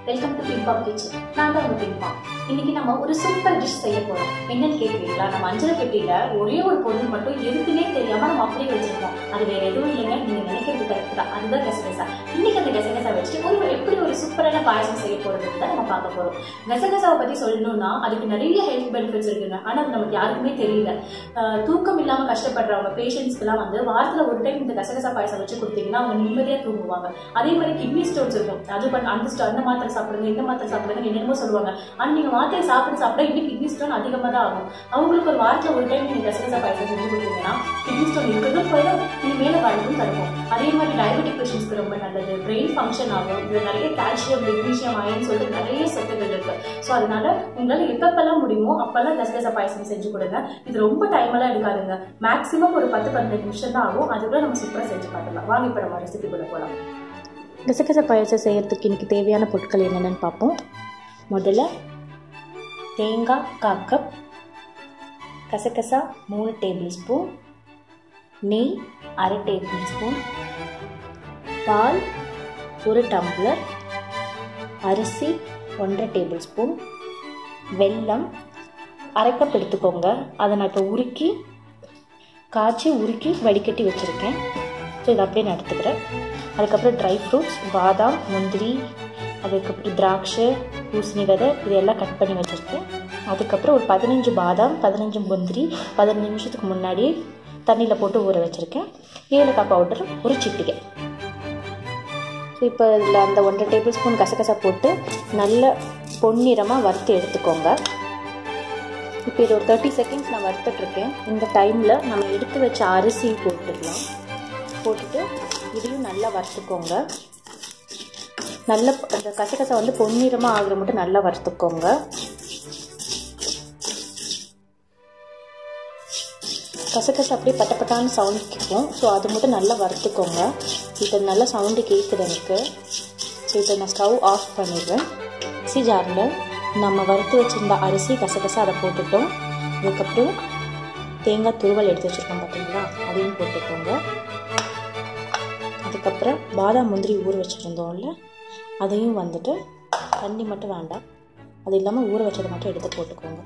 welcome to பிம்பாம் kitchen நான் தான் உங்க பிம்பாம் இன்னைக்கு நம்ம ஒரு சூப்பர் டிஷ் செய்ய போறோம் என்னன்னு கேட்குறீங்களா நம்ம அஞ்சரை பெட்டியில ஒரே ஒரு பொருள் மட்டும் எதுக்குன்னே தெரியாம நம்ம அப்படியே வச்சிருக்கோம் அது வேற எதுவும் இல்லைங்க நீங்க நினைக்கிறது கரெக்ட் தான் அதுதான் கசகசா இன்னைக்கு அந்த கசகசா வச்சுட்டு ஒரு எப்படி ஒரு சூப்பரான பாயசம் செய்ய போறதுன்னு தான் நம்ம பார்க்க போறோம் கசகசாவை பத்தி சொல்லணும்னா அதுக்கு நிறைய ஹெல்த் பெனிஃபிட்ஸ் இருக்குங்க ஆனா அது நமக்கு யாருக்குமே தெரியல ஆஹ் தூக்கம் இல்லாம கஷ்டப்படுறவங்க பேஷண்ட்ஸ்க்குலாம் வந்து வாரத்துல ஒரு டைம் இந்த கசகசா பாயசம் வச்சு கொடுத்தீங்கன்னா அவங்க நிம்மதியா தூங்குவாங்க அதே மாதிரி கிட்னி ஸ்டோன்ஸ் இருக்கும் அது பண்ண அந்த ஸ்டோ அந்த மாத்திரை சாப்பிடுங்க இந்த மாத்திரை சாப்பிடுங்க என்னென்னமோ சொல்லுவாங்க ஆனா நீங்க மாத்திரை சாப்பிட சாப்பிட இன்னும் கிட்னி ஸ்டோன் அதிகமாக தான் ஆகும் அவங்களுக்கு ஒரு வாரத்துல ஒரு டைம் நீங்க கசகசா பாயசம் செஞ்சு கொடுத்தீங்கன்னா கிட்னி ஸ்டோன் இருக்கிறதும் போயிடும் இனிமேல வாழ்வும் தருவோம் அதே மாதிரி டயபெட்டிக் பேஷண்ட்ஸ்க்கு ரொம்ப நல்லது பிரெயின் ஃபங்க்ஷன் ஆகும் இதுல நிறைய கால்சியம் மெக்னீஷியம் அயன் சொல்லிட்டு நிறைய சத்துக்கள் இருக்கு ஸோ அதனால உங்களால எப்பப்பெல்லாம் முடியுமோ அப்பெல்லாம் கசகசா பாயசம் செஞ்சு கொடுங்க இது ரொம்ப டைம் எல்லாம் எடுக்காதுங்க மேக்ஸிமம் ஒரு பத்து பதினெட்டு நிமிஷம் தான் ஆகும் அதுக்குள்ள நம்ம சூப்பரா செஞ்சு பார்த்துக்கலாம் வாங்க இப்போ நம்ம ரெசிபி கூட போகலாம் கசகச பாயசம் செய்யறதுக்கு இன்றைக்கி தேவையான பொருட்கள் என்னென்னு பார்ப்போம் முதல்ல தேங்காய் கால் கப் கசகசா மூணு டேபிள் ஸ்பூன் நெய் அரை டேபிள் ஸ்பூன் பால் ஒரு டம்ளர் அரிசி ஒன்றரை டேபிள் ஸ்பூன் வெல்லம் அரை கப் எடுத்துக்கோங்க அதை நான் இப்போ உருக்கி காய்ச்சி உருக்கி வடிகட்டி வச்சுருக்கேன் ஸோ இதை அப்படியே நான் எடுத்துக்கிறேன் அதுக்கப்புறம் ட்ரை ஃப்ரூட்ஸ் பாதாம் முந்திரி அதுக்கப்புறம் திராட்சை பூசணி விதை இதெல்லாம் கட் பண்ணி வச்சுருக்கேன் அதுக்கப்புறம் ஒரு பதினஞ்சு பாதாம் பதினஞ்சு முந்திரி பதினஞ்சு நிமிஷத்துக்கு முன்னாடி தண்ணியில் போட்டு ஊற வச்சுருக்கேன் ஏலக்காய் பவுடர் ஒரு சிட்டிகை ஸோ இப்போ இதில் அந்த ஒன்றரை டேபிள் ஸ்பூன் கசகசா போட்டு நல்ல பொன்னிறமாக வறுத்து எடுத்துக்கோங்க இப்போ இது ஒரு தேர்ட்டி செகண்ட்ஸ் நான் வறுத்துட்ருக்கேன் இந்த டைமில் நம்ம எடுத்து வச்ச அரிசி போட்டுக்கலாம் போட்டுட்டு இதையும் நல்லா வறுத்துக்கோங்க நல்ல அந்த கசகசா வந்து பொன்னிறமாக ஆகுற மட்டும் நல்லா வறுத்துக்கோங்க கசகசா அப்படியே பட்டப்பட்டான்னு சவுண்ட் கேட்கும் ஸோ அது மட்டும் நல்லா வறுத்துக்கோங்க இப்போ நல்லா சவுண்டு கேட்குது எனக்கு ஸோ இப்போ நான் ஸ்டவ் ஆஃப் பண்ணிடுவேன் மிக்சி ஜாரில் நம்ம வறுத்து வச்சுருந்த அரிசி கசகசா அதை போட்டுட்டோம் அதுக்கப்புறம் தேங்காய் துருவல் எடுத்து வச்சுருக்கோம் பார்த்தீங்களா அதையும் போட்டுக்கோங்க அதுக்கப்புறம் பாதாம் முந்திரி ஊற வச்சுருந்தோம்ல அதையும் வந்துட்டு தண்ணி மட்டும் வேண்டாம் அது இல்லாமல் ஊற வச்சதை மட்டும் எடுத்து போட்டுக்கோங்க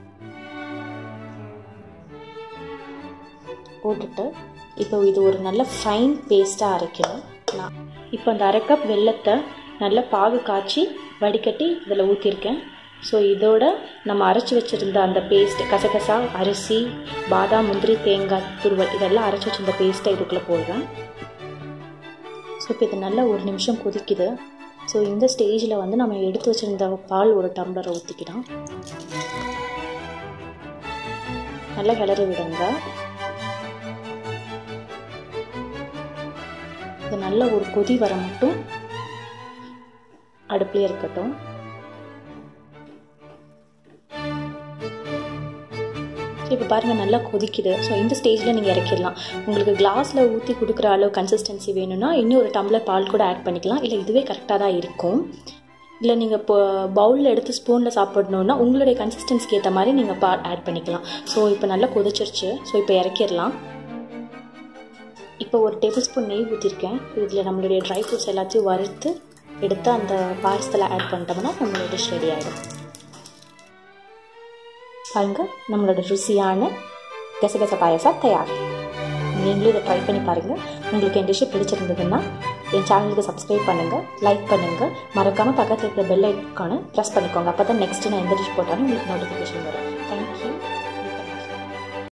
போட்டுட்டு இப்போ இது ஒரு நல்ல ஃபைன் பேஸ்ட்டாக அரைக்கணும் நான் இப்போ அந்த அரை கப் வெள்ளத்தை நல்லா பாகு காய்ச்சி வடிகட்டி இதில் ஊற்றிருக்கேன் ஸோ இதோட நம்ம அரைச்சி வச்சுருந்த அந்த பேஸ்ட் கசகசா அரிசி பாதாம் முந்திரி தேங்காய் துருவல் இதெல்லாம் அரைச்சி வச்சுருந்த பேஸ்ட்டை இதுக்குள்ளே போடுறேன் ஸோ இப்போ இது நல்லா ஒரு நிமிஷம் கொதிக்குது ஸோ இந்த ஸ்டேஜில் வந்து நம்ம எடுத்து வச்சுருந்த பால் ஒரு டம்ளரை ஊற்றிக்கலாம் நல்லா கிளறி விடுங்க இது நல்ல ஒரு கொதி வர மட்டும் அடுப்புலேயே இருக்கட்டும் ஸோ இப்போ பாருங்கள் நல்லா கொதிக்குது ஸோ இந்த ஸ்டேஜில் நீங்கள் இறக்கிடலாம் உங்களுக்கு கிளாஸில் ஊற்றி கொடுக்குற அளவு கன்சிஸ்டன்சி வேணும்னா இன்னும் ஒரு டம்ளர் பால் கூட ஆட் பண்ணிக்கலாம் இல்லை இதுவே கரெக்டாக தான் இருக்கும் இல்லை நீங்கள் இப்போ பவுலில் எடுத்து ஸ்பூனில் சாப்பிடணுன்னா உங்களுடைய கன்சிஸ்டன்சிக்கு ஏற்ற மாதிரி நீங்கள் பால் ஆட் பண்ணிக்கலாம் ஸோ இப்போ நல்லா கொதிச்சிருச்சு ஸோ இப்போ இறக்கிடலாம் இப்போ ஒரு டேபிள் ஸ்பூன் நெய் ஊற்றிருக்கேன் இதில் நம்மளுடைய ட்ரை ஃப்ரூட்ஸ் எல்லாத்தையும் வறுத்து எடுத்து அந்த பாயசத்தில் ஆட் பண்ணிட்டோம்னா நம்மளோட டிஷ் ரெடி ஆகிடும் பாருங்கள் நம்மளோட ருசியான கசகச பாயசம் தயார் நீங்களும் இதை ட்ரை பண்ணி பாருங்கள் உங்களுக்கு என் டிஷ்ஷு பிடிச்சிருந்ததுன்னா என் சேனலுக்கு சப்ஸ்கிரைப் பண்ணுங்கள் லைக் பண்ணுங்கள் மறக்காமல் பக்கத்தில் இருக்கிற பெல் ஐக்கானை ப்ரெஸ் பண்ணிக்கோங்க அப்போ தான் நெக்ஸ்ட்டு நான் எந்த டிஷ் போட்டாலும் உங்களுக்கு நோட்டிஃபிகேஷன் வரும் தேங்க்யூ